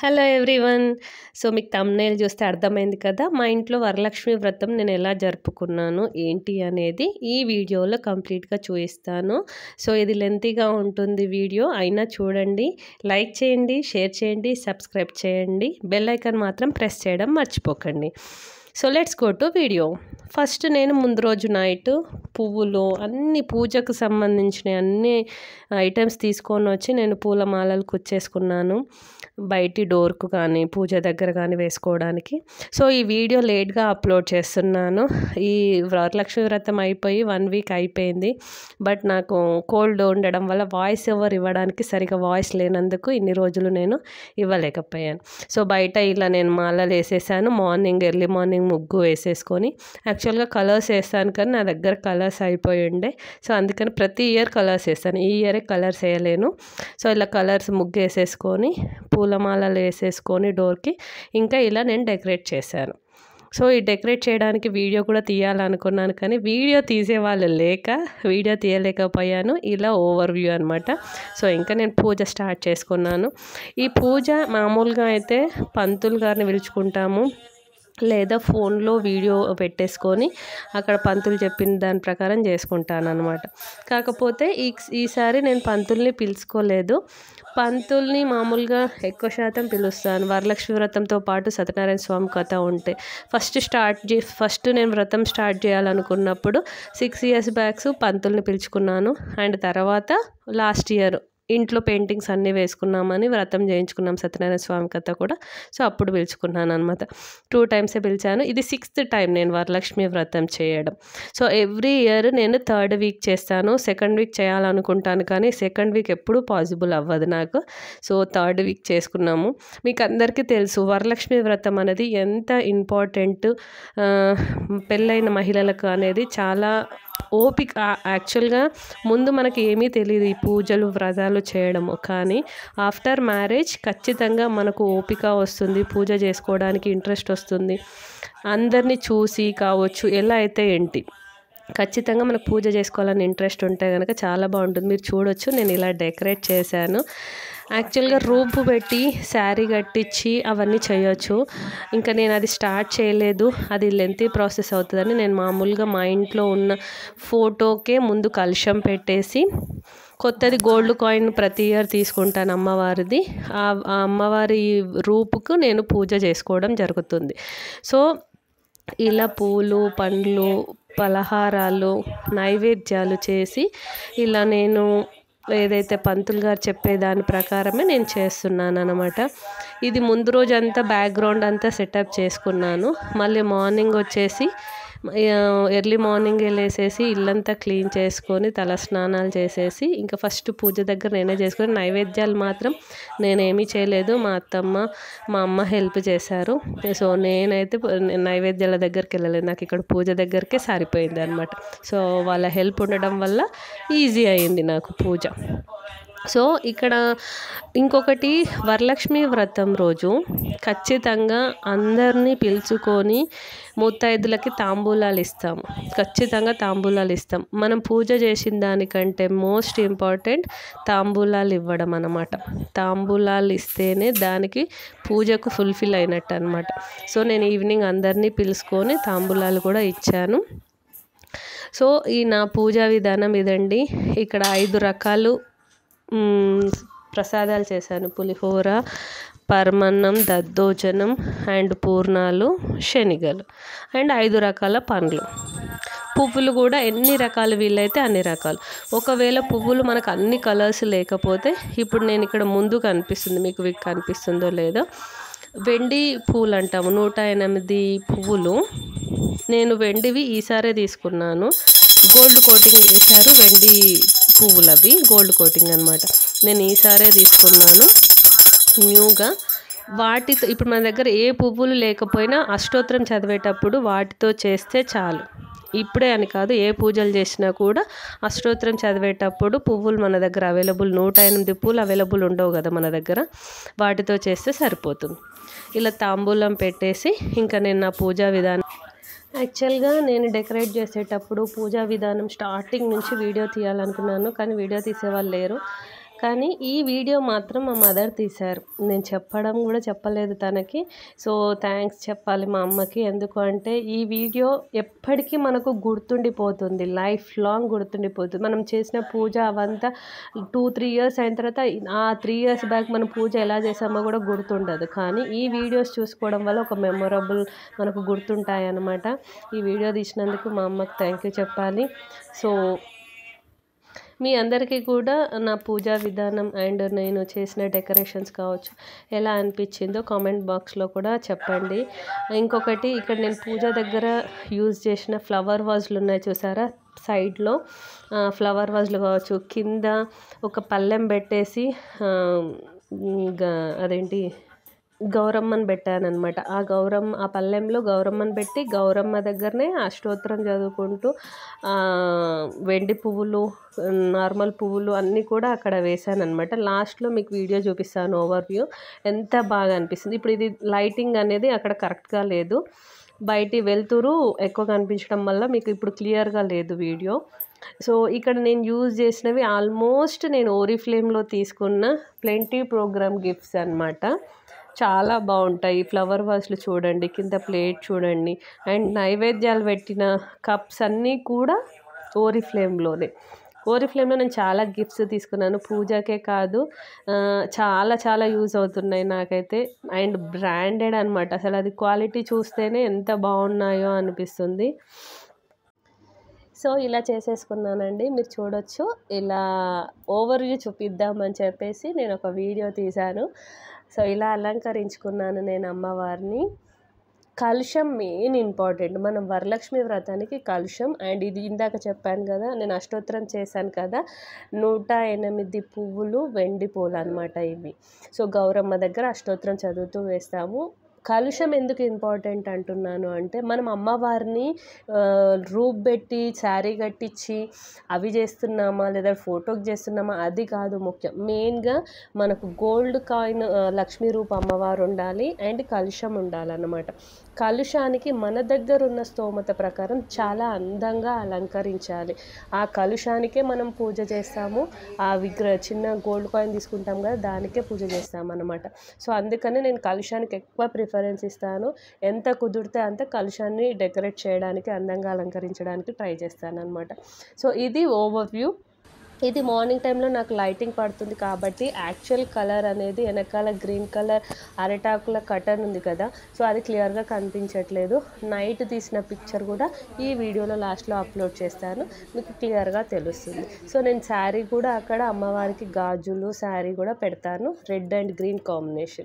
hello everyone so మీకు thumbnail చూస్తే అర్థమైంది కదా మా ఇంట్లో వరలక్ష్మి వ్రతం నేను ఎలా జరుపుకున్నాను ఏంటి అనేది ఈ వీడియోలో కంప్లీట్గా చూపిస్తాను సో ఇది లెంతీగా ఉంటుంది వీడియో అయినా చూడండి లైక్ చేయండి షేర్ చేయండి సబ్స్క్రైబ్ చేయండి బెల్ ఐకాన్ మాత్రం ప్రెస్ చేయడం మర్చిపోకండి so let's go to video first నేను ముందు రోజు నైట్ పువ్వులు అన్ని పూజకు సంబంధించిన అన్ని ఐటమ్స్ తీసుకొని వచ్చి నేను పూల మాలలు కుచ్చేసుకున్నాను బయటి డోర్కు కానీ పూజ దగ్గర కానీ వేసుకోవడానికి సో ఈ వీడియో లేట్గా అప్లోడ్ చేస్తున్నాను ఈ వరలక్ష్మి వ్రతం అయిపోయి వన్ వీక్ అయిపోయింది బట్ నాకు కోల్డ్ ఉండడం వల్ల వాయిస్ ఓవర్ ఇవ్వడానికి సరిగా వాయిస్ లేనందుకు ఇన్ని రోజులు నేను ఇవ్వలేకపోయాను సో బయట ఇలా నేను మాలలు వేసేసాను మార్నింగ్ ఎర్లీ మార్నింగ్ ముగ్గు వేసేసుకొని యాక్చువల్గా కలర్స్ వేస్తాను కానీ నా దగ్గర కలర్స్ అయిపోయి ఉండే సో అందుకని ప్రతి ఇయర్ కలర్స్ వేస్తాను ఈ ఇయరే కలర్స్ వేయలేను సో ఇలా కలర్స్ ముగ్గు వేసేసుకొని పూలమాలలు వేసేసుకొని డోర్కి ఇంకా ఇలా నేను డెకరేట్ చేశాను సో ఈ డెకరేట్ చేయడానికి వీడియో కూడా తీయాలనుకున్నాను కానీ వీడియో తీసే వాళ్ళు లేక వీడియో తీయలేకపోయాను ఇలా ఓవర్ వ్యూ అనమాట సో ఇంకా నేను పూజ స్టార్ట్ చేసుకున్నాను ఈ పూజ మామూలుగా అయితే పంతులు గారిని పిలుచుకుంటాము లేదా ఫోన్లో వీడియో పెట్టేసుకొని అక్కడ పంతులు చెప్పిన దాని ప్రకారం చేసుకుంటాను అనమాట కాకపోతే ఈ ఈసారి నేను పంతుల్ని పిలుచుకోలేదు పంతుల్ని మామూలుగా ఎక్కువ శాతం పిలుస్తాను వరలక్ష్మి వ్రతంతో పాటు సత్యనారాయణ స్వామి కథ ఉంటే ఫస్ట్ స్టార్ట్ చే ఫస్ట్ నేను వ్రతం స్టార్ట్ చేయాలనుకున్నప్పుడు సిక్స్ ఇయర్స్ బ్యాక్స్ పంతుల్ని పిలుచుకున్నాను అండ్ తర్వాత లాస్ట్ ఇయర్ ఇంట్లో పెయింటింగ్స్ అన్నీ వేసుకున్నామని వ్రతం చేయించుకున్నాం సత్యనారాయణ స్వామి కథ కూడా సో అప్పుడు పిలుచుకున్నాను అనమాట టూ టైమ్సే పిలిచాను ఇది సిక్స్త్ టైం నేను వరలక్ష్మి వ్రతం చేయడం సో ఎవ్రీ ఇయర్ నేను థర్డ్ వీక్ చేస్తాను సెకండ్ వీక్ చేయాలనుకుంటాను కానీ సెకండ్ వీక్ ఎప్పుడూ పాసిబుల్ అవ్వదు నాకు సో థర్డ్ వీక్ చేసుకున్నాము మీకు అందరికీ తెలుసు వరలక్ష్మి వ్రతం అనేది ఎంత ఇంపార్టెంట్ పెళ్ళైన మహిళలకు అనేది చాలా ఓపిక యాక్చువల్గా ముందు మనకి ఏమీ తెలియదు ఈ పూజలు వ్రతాలు చేయడము కానీ ఆఫ్టర్ మ్యారేజ్ ఖచ్చితంగా మనకు ఓపిక వస్తుంది పూజ చేసుకోవడానికి ఇంట్రెస్ట్ వస్తుంది అందరినీ చూసి కావచ్చు ఎలా అయితే ఏంటి ఖచ్చితంగా మనకు పూజ చేసుకోవాలని ఇంట్రెస్ట్ ఉంటే కనుక చాలా బాగుంటుంది మీరు చూడొచ్చు నేను ఇలా డెకరేట్ చేశాను యాక్చువల్గా రూపు పెట్టి శారీ కట్టించి అవన్నీ చేయొచ్చు ఇంకా నేను అది స్టార్ట్ చేయలేదు అది లెంతీ ప్రాసెస్ అవుతుందని నేను మామూలుగా మా ఇంట్లో ఉన్న ఫోటోకే ముందు కలుషం పెట్టేసి కొత్తది గోల్డ్ కాయిన్ ప్రతి ఇయర్ తీసుకుంటాను అమ్మవారిది ఆ అమ్మవారి రూపుకు నేను పూజ చేసుకోవడం జరుగుతుంది సో ఇలా పూలు పండ్లు పలహారాలు నైవేద్యాలు చేసి ఇలా నేను ఏదైతే పంతులు గారు చెప్పేదాని ప్రకారమే నేను చేస్తున్నాను అనమాట ఇది ముందు రోజు అంతా బ్యాక్గ్రౌండ్ అంతా సెటప్ చేసుకున్నాను మళ్ళీ మార్నింగ్ వచ్చేసి ఎర్లీ మార్నింగ్ వెళ్ళేసేసి ఇల్లంతా క్లీన్ చేసుకొని తల స్నానాలు చేసేసి ఇంకా ఫస్ట్ పూజ దగ్గర నేనే చేసుకొని నైవేద్యాలు మాత్రం నేనేమీ చేయలేదు మా అత్తమ్మ మా అమ్మ హెల్ప్ చేశారు సో నేనైతే నైవేద్యాల దగ్గరికి వెళ్ళలేదు నాకు ఇక్కడ పూజ దగ్గరికే సరిపోయింది అనమాట సో వాళ్ళ హెల్ప్ ఉండడం వల్ల ఈజీ అయింది నాకు పూజ సో ఇక్కడ ఇంకొకటి వరలక్ష్మి వ్రతం రోజు ఖచ్చితంగా అందరినీ పిలుచుకొని ముత్తైదులకి తాంబూలాలు ఇస్తాము ఖచ్చితంగా తాంబూలాలు ఇస్తాం మనం పూజ చేసిన దానికంటే మోస్ట్ ఇంపార్టెంట్ తాంబూలాలు ఇవ్వడం అనమాట తాంబూలాలు ఇస్తేనే దానికి పూజకు ఫుల్ఫిల్ అయినట్టు అనమాట సో నేను ఈవినింగ్ అందరినీ పిలుచుకొని తాంబూలాలు కూడా ఇచ్చాను సో ఈ నా పూజా విధానం ఇదండి ఇక్కడ ఐదు రకాలు ప్రసాదాలు చేశాను పులిహోర పరమన్నం దద్దోజనం అండ్ పూర్ణాలు శనిగలు అండ్ ఐదు రకాల పండ్లు పువ్వులు కూడా ఎన్ని రకాలు వీలైతే అన్ని రకాలు ఒకవేళ పువ్వులు మనకు అన్ని కలర్స్ లేకపోతే ఇప్పుడు నేను ఇక్కడ ముందు కనిపిస్తుంది మీకు వీక్ కనిపిస్తుందో లేదో వెండి పూలు అంటాము నూట ఎనిమిది పువ్వులు నేను వెండివి ఈసారే తీసుకున్నాను గోల్డ్ కోటింగ్ వేశారు వెండి పువ్వులు అవి గోల్డ్ కోటింగ్ అనమాట నేను ఈసారే తీసుకున్నాను న్యూగా వాటితో ఇప్పుడు మన దగ్గర ఏ పువ్వులు లేకపోయినా అష్టోత్తరం చదివేటప్పుడు వాటితో చేస్తే చాలు ఇప్పుడే అని కాదు ఏ పూజలు చేసినా కూడా అష్టోత్తరం చదివేటప్పుడు పువ్వులు మన దగ్గర అవైలబుల్ నూట ఎనిమిది పూలు అవైలబుల్ ఉండవు కదా మన దగ్గర వాటితో చేస్తే సరిపోతుంది ఇలా తాంబూలం పెట్టేసి ఇంకా నేను నా పూజా విధానం యాక్చువల్గా నేను డెకరేట్ చేసేటప్పుడు పూజా విధానం స్టార్టింగ్ నుంచి వీడియో తీయాలనుకున్నాను కానీ వీడియో తీసేవాళ్ళు లేరు కానీ ఈ వీడియో మాత్రం మా మదర్ తీశారు నేను చెప్పడం కూడా చెప్పలేదు తనకి సో థ్యాంక్స్ చెప్పాలి మా అమ్మకి ఎందుకు అంటే ఈ వీడియో ఎప్పటికీ మనకు గుర్తుండిపోతుంది లైఫ్ లాంగ్ గుర్తుండిపోతుంది మనం చేసిన పూజ అవంతా టూ త్రీ ఇయర్స్ అయిన తర్వాత ఆ త్రీ ఇయర్స్ బ్యాక్ మనం పూజ ఎలా చేసామో కూడా గుర్తుండదు కానీ ఈ వీడియోస్ చూసుకోవడం వల్ల ఒక మెమొరబుల్ మనకు గుర్తుంటాయి అన్నమాట ఈ వీడియో తీసినందుకు మా అమ్మకి థ్యాంక్ యూ చెప్పాలి సో మీ అందరికీ కూడా నా పూజా విధానం అండ్ నేను చేసిన డెకరేషన్స్ కావచ్చు ఎలా అనిపించిందో కామెంట్ బాక్స్లో కూడా చెప్పండి ఇంకొకటి ఇక్కడ నేను పూజ దగ్గర యూజ్ చేసిన ఫ్లవర్ వాజ్లు ఉన్నాయి చూసారా సైడ్లో ఫ్లవర్ వాజ్లు కావచ్చు కింద ఒక పళ్ళెం పెట్టేసి ఆ, ఇంకా అదేంటి గౌరమ్మని పెట్టానమాట ఆ గౌరమ్మ ఆ పల్లెంలో గౌరమ్మని పెట్టి గౌరమ్మ దగ్గరనే అష్టోత్తరం చదువుకుంటూ ఆ, వెండి పువ్వులు నార్మల్ పువ్వులు అన్నీ కూడా అక్కడ వేసాను అనమాట లాస్ట్లో మీకు వీడియో చూపిస్తాను ఓవర్ వ్యూ ఎంత బాగా అనిపిస్తుంది ఇప్పుడు ఇది లైటింగ్ అనేది అక్కడ కరెక్ట్గా లేదు బయటి వెళ్తురు ఎక్కువ కనిపించడం వల్ల మీకు ఇప్పుడు క్లియర్గా లేదు వీడియో సో ఇక్కడ నేను యూజ్ చేసినవి ఆల్మోస్ట్ నేను ఓరి ఫ్లేమ్లో తీసుకున్న ప్లెంటీ ప్రోగ్రామ్ గిఫ్ట్స్ అన్నమాట చాలా బాగుంటాయి ఫ్లవర్ వాజ్లు చూడండి కింద ప్లేట్ చూడండి అండ్ నైవేద్యాలు పెట్టిన కప్స్ అన్నీ కూడా ఓరి ఫ్లేమ్లోనే ఓరి ఫ్లేమ్లో నేను చాలా గిఫ్ట్స్ తీసుకున్నాను పూజకే కాదు ఆ, చాలా చాలా యూజ్ అవుతున్నాయి నాకైతే అండ్ బ్రాండెడ్ అనమాట అసలు అది క్వాలిటీ చూస్తేనే ఎంత బాగున్నాయో అనిపిస్తుంది సో ఇలా చేసేసుకున్నానండి మీరు చూడొచ్చు ఇలా ఓవర్ వ్యూ చూపిద్దామని చెప్పేసి నేను ఒక వీడియో తీశాను సో ఇలా అలంకరించుకున్నాను నేను అమ్మవారిని కలుషం మెయిన్ ఇంపార్టెంట్ మనం వరలక్ష్మి వ్రతానికి కలుషం అండ్ ఇది ఇందాక చెప్పాను కదా నేను అష్టోత్తరం చేశాను కదా నూట ఎనిమిది పువ్వులు వెండి పూలు అనమాట ఇవి సో గౌరమ్మ దగ్గర అష్టోత్తరం చదువుతూ వేస్తాము కలుషం ఎందుకు ఇంపార్టెంట్ అంటున్నాను అంటే మనం అమ్మవారిని ఆ, రూప్ పెట్టి శారీ కట్టించి అవి చేస్తున్నామా లేదా ఫోటోకి చేస్తున్నామా అది కాదు ముఖ్యం మెయిన్గా మనకు గోల్డ్ కాయిన్ ఆ, లక్ష్మీ రూప అమ్మవారు ఉండాలి అండ్ కలుషం ఉండాలన్నమాట కలుషానికి మన దగ్గర ఉన్న స్తోమత ప్రకారం చాలా అందంగా అలంకరించాలి ఆ కలుషానికే మనం పూజ చేస్తాము ఆ విగ్రహ చిన్న గోల్డ్ కాయిన్ తీసుకుంటాం కదా దానికే పూజ చేస్తాం అనమాట సో అందుకని నేను కలుషానికి ఎక్కువ ప్రిఫరెన్స్ ఇస్తాను ఎంత కుదిరితే అంత కలుషాన్ని డెకరేట్ చేయడానికి అందంగా అలంకరించడానికి ట్రై చేస్తాను అనమాట సో ఇది ఓవర్ వ్యూ ఇది మార్నింగ్ టైంలో నాకు లైటింగ్ పడుతుంది కాబట్టి యాక్చువల్ కలర్ అనేది వెనకాల గ్రీన్ కలర్ అరిటాకుల కటన్ ఉంది కదా సో అది క్లియర్గా కనిపించట్లేదు నైట్ తీసిన పిక్చర్ కూడా ఈ వీడియోలో లాస్ట్లో అప్లోడ్ చేస్తాను మీకు క్లియర్గా తెలుస్తుంది సో నేను శారీ కూడా అక్కడ అమ్మవారికి గాజులు శారీ కూడా పెడతాను red and green combination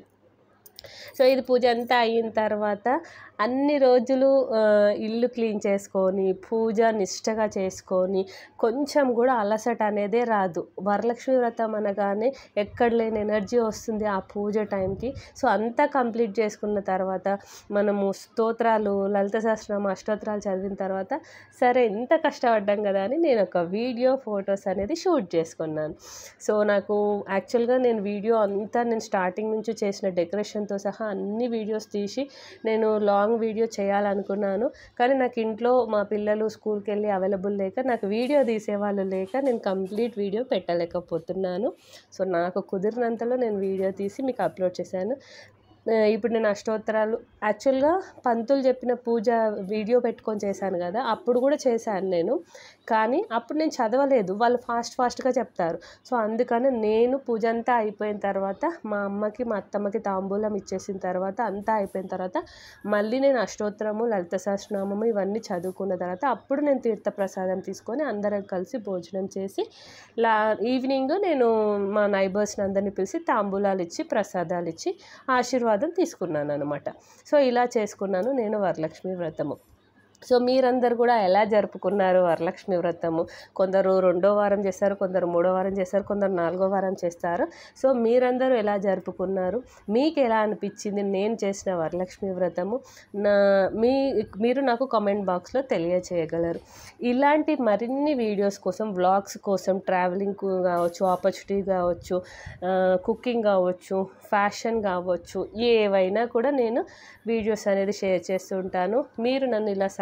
so ఇది పూజ అంతా అయిన తర్వాత అన్ని రోజులు ఆ, ఇల్లు క్లీన్ చేసుకొని పూజ నిష్టగా చేసుకొని కొంచెం కూడా అలసట అనేదే రాదు వరలక్ష్మి వ్రతం అనగానే ఎక్కడ లేని ఎనర్జీ వస్తుంది ఆ పూజ టైంకి సో అంతా కంప్లీట్ చేసుకున్న తర్వాత మనము స్తోత్రాలు లలిత సహస్రనామ అష్టోత్తరాలు చదివిన తర్వాత సరే ఎంత కష్టపడ్డాం కదా అని నేను ఒక వీడియో ఫొటోస్ అనేది షూట్ చేసుకున్నాను సో నాకు యాక్చువల్గా నేను వీడియో అంతా నేను స్టార్టింగ్ నుంచి చేసిన డెకరేషన్తో సహా అన్ని వీడియోస్ తీసి నేను లాంగ్ వీడియో చేయాలనుకున్నాను కానీ నాకు ఇంట్లో మా పిల్లలు స్కూల్కి వెళ్ళి అవైలబుల్ లేక నాకు వీడియో తీసేవాళ్ళు లేక నేను కంప్లీట్ వీడియో పెట్టలేకపోతున్నాను సో నాకు కుదిరినంతలో నేను వీడియో తీసి మీకు అప్లోడ్ చేశాను ఆ, ఇప్పుడు నేను అష్టోత్తరాలు యాక్చువల్గా పంతులు చెప్పిన పూజ వీడియో పెట్టుకొని చేశాను కదా అప్పుడు కూడా చేశాను నేను కానీ అప్పుడు నేను చదవలేదు వాళ్ళు ఫాస్ట్ ఫాస్ట్గా చెప్తారు సో అందుకని నేను పూజ అంతా అయిపోయిన తర్వాత మా అమ్మకి మా అత్తమ్మకి తాంబూలం ఇచ్చేసిన తర్వాత అంతా అయిపోయిన తర్వాత మళ్ళీ నేను అష్టోత్తరము లలిత సహస్రనామము ఇవన్నీ చదువుకున్న తర్వాత అప్పుడు నేను తీర్థప్రసాదం తీసుకొని అందరం కలిసి భోజనం చేసి లా ఈవినింగ్ నేను మా నైబర్స్ని అందరిని పిలిచి తాంబూలాలు ఇచ్చి ప్రసాదాలు ఇచ్చి ఆశీర్వాదం తీసుకున్నాను అనమాట సో ఇలా చేసుకున్నాను నేను వరలక్ష్మి వ్రతము సో మీరందరూ కూడా ఎలా జరుపుకున్నారు వరలక్ష్మి వ్రతము కొందరు రెండో వారం చేస్తారు కొందరు మూడో వారం చేస్తారు కొందరు నాలుగో వారం చేస్తారు సో మీరందరూ ఎలా జరుపుకున్నారు మీకు ఎలా అనిపించింది నేను చేసిన వరలక్ష్మి వ్రతము నా మీ మీరు నాకు కామెంట్ బాక్స్లో తెలియచేయగలరు ఇలాంటి మరిన్ని వీడియోస్ కోసం వ్లాగ్స్ కోసం ట్రావెలింగ్ కావచ్చు ఆపర్చునిటీ కావచ్చు కుకింగ్ కావచ్చు ఫ్యాషన్ కావచ్చు ఏవైనా కూడా నేను వీడియోస్ అనేది షేర్ చేస్తూ ఉంటాను మీరు నన్ను ఇలా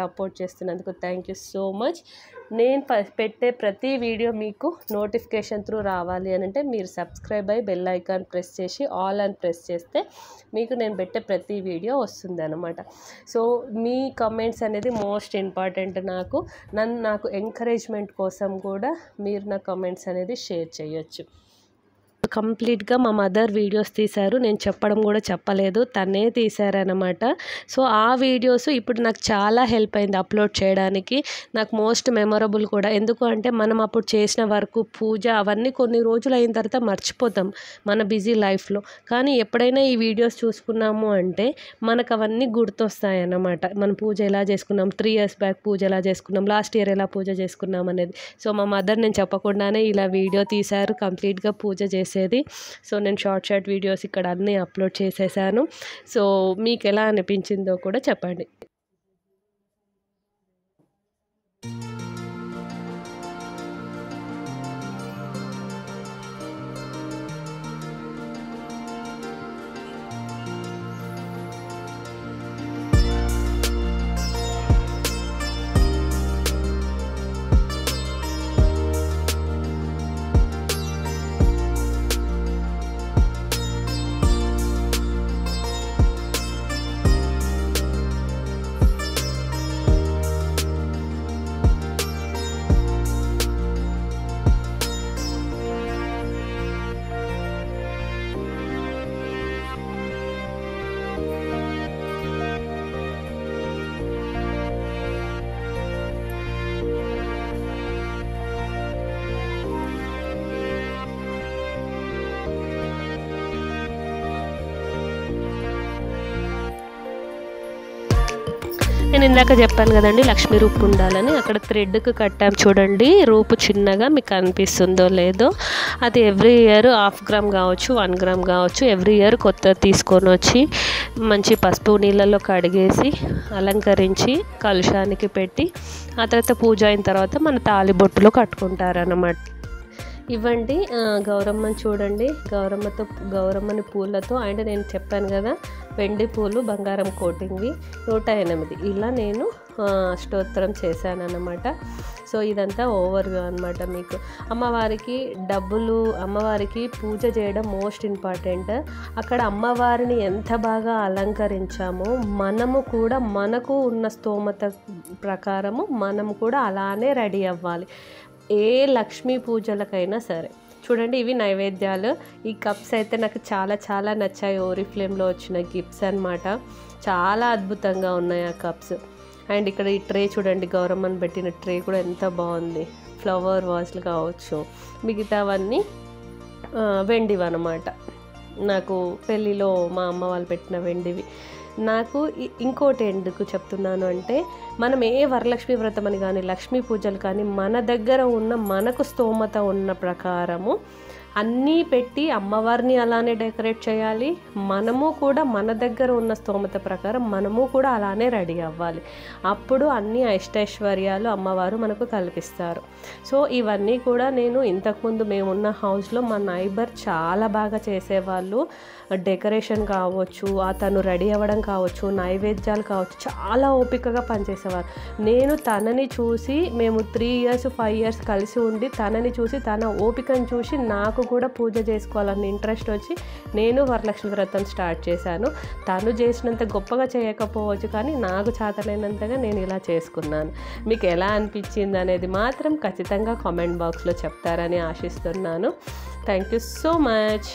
సపోర్ట్ చేస్తున్నందుకు థ్యాంక్ యూ సో మచ్ నేను ప- పెట్టే ప్రతి వీడియో మీకు నోటిఫికేషన్ త్రూ రావాలి అని అంటే మీరు సబ్స్క్రైబ్ అయ్యి బెల్ ఐకాన్ ప్రెస్ చేసి ఆల్ అని ప్రెస్ చేస్తే మీకు నేను పెట్టే ప్రతి వీడియో వస్తుంది అనమాట సో మీ కమెంట్స్ అనేది మోస్ట్ ఇంపార్టెంట్ నాకు నన్ను నాకు ఎంకరేజ్మెంట్ కోసం కూడా మీరు నా కమెంట్స్ అనేది షేర్ చేయొచ్చు కంప్లీట్గా మా మదర్ వీడియోస్ తీశారు నేను చెప్పడం కూడా చెప్పలేదు తనే తీశారనమాట సో ఆ వీడియోస్ ఇప్పుడు నాకు చాలా హెల్ప్ అయింది అప్లోడ్ చేయడానికి నాకు మోస్ట్ మెమొరబుల్ కూడా ఎందుకు అంటే మనం అప్పుడు చేసిన వర్క్ పూజ అవన్నీ కొన్ని రోజులు అయిన తర్వాత మర్చిపోతాం మన బిజీ లైఫ్లో కానీ ఎప్పుడైనా ఈ వీడియోస్ చూసుకున్నాము అంటే మనకు అవన్నీ గుర్తొస్తాయి అన్నమాట మనం పూజ ఎలా చేసుకున్నాం త్రీ ఇయర్స్ బ్యాక్ పూజ ఎలా చేసుకున్నాం లాస్ట్ ఇయర్ ఎలా పూజ చేసుకున్నాం అనేది సో మా మదర్ నేను చెప్పకుండానే ఇలా వీడియో తీశారు కంప్లీట్గా పూజ చేసేది సో నేను షార్ట్ షార్ట్ వీడియోస్ ఇక్కడ అన్నీ అప్లోడ్ చేసేసాను సో మీకు ఎలా అనిపించిందో కూడా చెప్పండి నేను ఇందాక చెప్పాను కదండి లక్ష్మీ రూపు ఉండాలని అక్కడ థ్రెడ్కి కట్టాం చూడండి రూపు చిన్నగా మీకు అనిపిస్తుందో లేదో అది ఎవ్రీ ఇయర్ హాఫ్ గ్రామ్ కావచ్చు వన్ గ్రామ్ కావచ్చు ఎవ్రీ ఇయర్ కొత్త తీసుకొని వచ్చి మంచి పసుపు నీళ్ళలో కడిగేసి అలంకరించి కలుషానికి పెట్టి ఆ తర్వాత పూజ అయిన తర్వాత మన తాలిబొట్టులో కట్టుకుంటారన్నమాట ఇవ్వండి ఆ, గౌరమ్మని చూడండి గౌరమ్మతో గౌరమ్మని పూలతో అండ్ నేను చెప్పాను కదా వెండి పూలు బంగారం కోటింగ్వి నూట ఎనిమిది ఇలా నేను ఆ, అష్టోత్తరం చేశానన్నమాట సో ఇదంతా ఓవర్గా అనమాట మీకు అమ్మవారికి డబ్బులు అమ్మవారికి పూజ చేయడం మోస్ట్ ఇంపార్టెంట్ అక్కడ అమ్మవారిని ఎంత బాగా అలంకరించామో మనము కూడా మనకు ఉన్న స్తోమత ప్రకారము మనము కూడా అలానే రెడీ అవ్వాలి ఏ లక్ష్మీ పూజలకైనా సరే చూడండి ఇవి నైవేద్యాలు ఈ కప్స్ అయితే నాకు చాలా చాలా నచ్చాయి ఓరి ఫ్లేమ్లో వచ్చిన గిఫ్ట్స్ అన్నమాట చాలా అద్భుతంగా ఉన్నాయి ఆ కప్స్ అండ్ ఇక్కడ ఈ ట్రే చూడండి గౌరమ్మని పెట్టిన ట్రే కూడా ఎంత బాగుంది ఫ్లవర్ వాజ్లు కావచ్చు మిగతావన్నీ ఆ, వెండివి అనమాట నాకు పెళ్ళిలో మా అమ్మ వాళ్ళు పెట్టిన వెండివి నాకు ఇ- ఇంకోటి ఎందుకు చెప్తున్నాను అంటే మనం ఏ వరలక్ష్మి వ్రతం అని కానీ లక్ష్మీ పూజలు కానీ మన దగ్గర ఉన్న మనకు స్తోమత ఉన్న ప్రకారము అన్నీ పెట్టి అమ్మవారిని అలానే డెకరేట్ చేయాలి మనము కూడా మన దగ్గర ఉన్న స్తోమత ప్రకారం మనము కూడా అలానే రెడీ అవ్వాలి అప్పుడు అన్ని అష్టైశ్వర్యాలు అమ్మవారు మనకు కల్పిస్తారు సో ఇవన్నీ కూడా నేను ఇంతకుముందు మేమున్న హౌస్లో మా నైబర్ చాలా బాగా చేసేవాళ్ళు డెకరేషన్ కావచ్చు ఆ తను రెడీ అవ్వడం కావచ్చు నైవేద్యాలు కావచ్చు చాలా ఓపికగా పనిచేసేవారు నేను తనని చూసి మేము త్రీ ఇయర్స్ ఫైవ్ ఇయర్స్ కలిసి ఉండి తనని చూసి తన ఓపికను చూసి నాకు కూడా పూజ చేసుకోవాలని ఇంట్రెస్ట్ వచ్చి నేను వరలక్ష్మి వ్రతం స్టార్ట్ చేశాను తను చేసినంత గొప్పగా చేయకపోవచ్చు కానీ నాకు చేతనైనంతగా నేను ఇలా చేసుకున్నాను మీకు ఎలా అనిపించింది అనేది మాత్రం ఖచ్చితంగా కామెంట్ బాక్స్లో చెప్తారని ఆశిస్తున్నాను thank you so much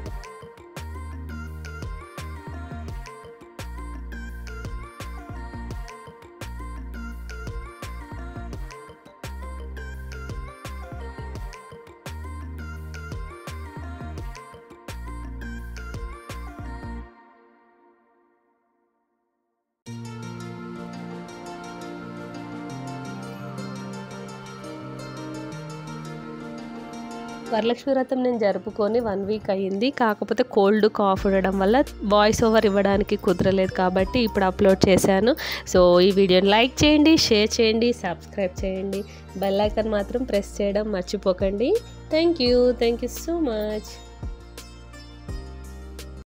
Varalakshmi వ్రతం నేను జరుపుకొని వన్ వీక్ అయ్యింది కాకపోతే కోల్డ్ కాఫ్ ఉండడం వల్ల వాయిస్ ఓవర్ ఇవ్వడానికి కుదరలేదు కాబట్టి ఇప్పుడు అప్లోడ్ చేశాను సో ఈ వీడియోని లైక్ చేయండి షేర్ చేయండి సబ్స్క్రైబ్ చేయండి బెల్ ఐకాన్ మాత్రం ప్రెస్ చేయడం మర్చిపోకండి thank you thank you so much